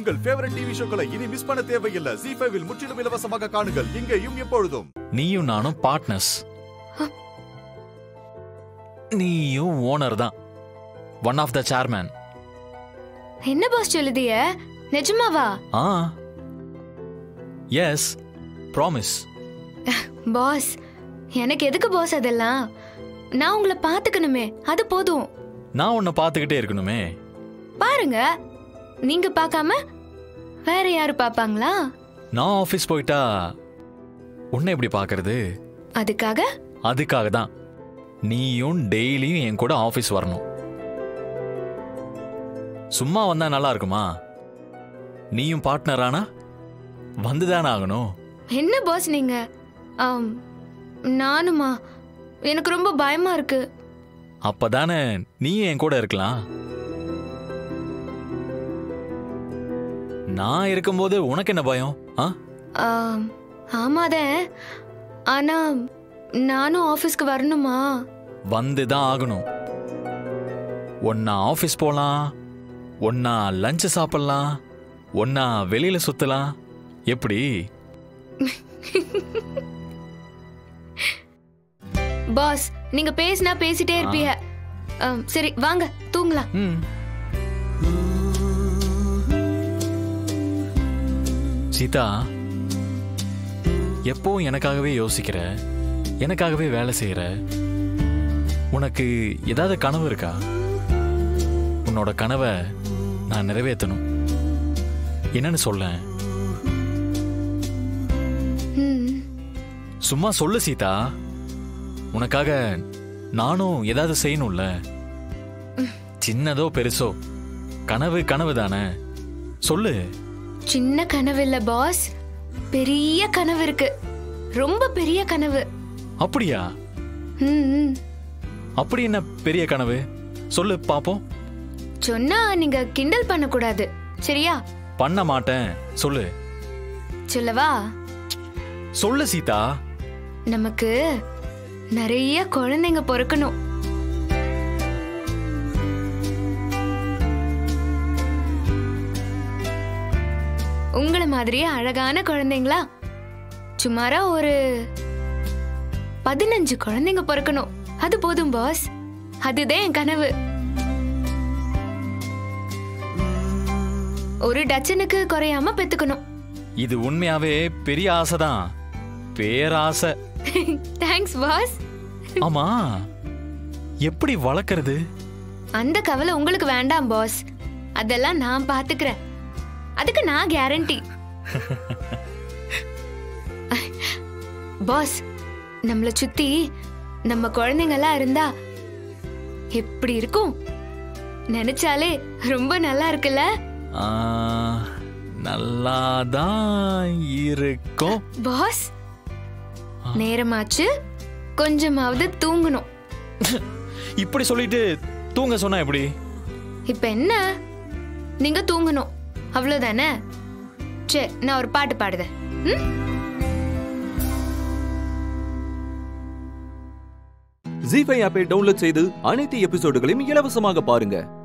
உங்கள் favourite TV ஷோக்களை இனி miss பண்ண தேவையில்லை ஜி ஃபைவில் முற்றிலும் இலவசமாக காணுங்கள் இங்கேயும் எப்பொழுதும் நீயும் நானும் பார்ட்னர்ஸ் நீயும் ஓனர் தான் ஒன் ஆஃப் த சேர்மேன் என்ன பாஸ் சொல்லுதிய நிஜமாவா ஆ எஸ் ப்ராமிஸ் பாஸ் எனக்கு எதுக்கு பாஸ் அதெல்லாம் நான் உங்களை பாத்துக்கணுமே அது போதும் நான் உன்னை பார்த்துக்கிட்டே இருக்கணுமே பாருங்க நீங்க பார்க்காம வேற யாரு பாப்பாங்களா நான் ஆஃபீஸ் போயிட்டா உன்னை எப்படி பார்க்கறது அதுக்காக அதுக்காக தான் நீயும் டெய்லியும் என் கூட ஆஃபீஸ் வரணும் சும்மா வந்தா நல்லா இருக்குமா நீயும் பார்ட்னர் ஆனா வந்துதானே ஆகணும் என்ன பாஸ் நீங்க ஆம், நானுமா எனக்கு ரொம்ப பயமா இருக்கு அப்பதானே நீயும் என் கூட இருக்கலாம் நான் இருக்கும்போது உனக்கு என்ன பயம் ஆ ஆம், ஆமாதான் ஆனா நானும் ஆபீஸ்க்கு வரணுமா வந்து தான் ஆகணும் ஒன்னா ஆஃபீஸ் போலாம் ஒன்னா லஞ்ச் சாப்பிடலாம் ஒன்னா வெளியில சுத்தலாம் எப்படி பாஸ் நீங்க பேசினா பேசிட்டே இருப்பீங்க ஆம், சரி வாங்க தூங்கலாம் ம் சீதா எப்பவும் எனக்காகவே யோசிக்கிற எனக்காகவே வேலை செய்யற உனக்கு ஏதாவது கனவு இருக்கா உன்னோட கனவை நான் நிறைவேற்றணும் என்னன்னு சொல்லேன் ம், சும்மா சொல்லு சீதா உனக்காக நானும் ஏதாவது செய்யணும்ல சின்னதோ பெருசோ கனவு கனவு தானே சொல்லு சின்ன கனவு இல்ல பாஸ் பெரிய கனவு இருக்கு ரொம்ப பெரிய கனவு அப்படியா ம், ம். அப்படி என்ன பெரிய கனவு சொல்லு பாப்போம் சொன்னா நீங்க கிண்டல் பண்ண கூடாது சரியா பண்ண மாட்டேன் சொல்லு சொல்லவா சொல்லு சீதா நமக்கு நிறைய குழந்தைங்க பிறக்கணும் உங்கள மாதிரியே அழகான குழந்தைங்களா சுமாரா ஒரு பதினஞ்சு குழந்தைங்க பிறக்கணும் அது போதும் பாஸ் அதுதான் என் கனவு ஒரு டச்சனுக்கு குறையாம பெத்துக்கணும் இது உண்மையாவே பெரிய ஆசைதான் பேராசை தேங்க்ஸ் பாஸ் ஆமா எப்படி வளர்க்கறது அந்த கவலை உங்களுக்கு வேண்டாம் பாஸ் அதெல்லாம் நான் பாத்துக்கிறேன் அதுக்கு நான் கேரண்டி பாஸ் நம்மள சுத்தி நம்ம குழந்தைங்க எல்லாம் இருந்தா எப்படி இருக்கும் நினைச்சாலே ரொம்ப நல்லா இருக்குல்ல ஆ, நல்லாதான் இருக்கும் பாஸ் நேரமாச்சு கொஞ்சமாவது தூங்கணும் இப்படி சொல்லிட்டு தூங்க சொன்னா எப்படி இப்ப என்ன நீங்க தூங்கணும் அவ்வளவுதானே சரி நான் ஒரு பாட்டு பாடுதேன் ம்? ஜி ஃபைவ் ஆப்பை டவுன்லோட் செய்து அனைத்து எபிசோடுகளையும் இலவசமாக பாருங்க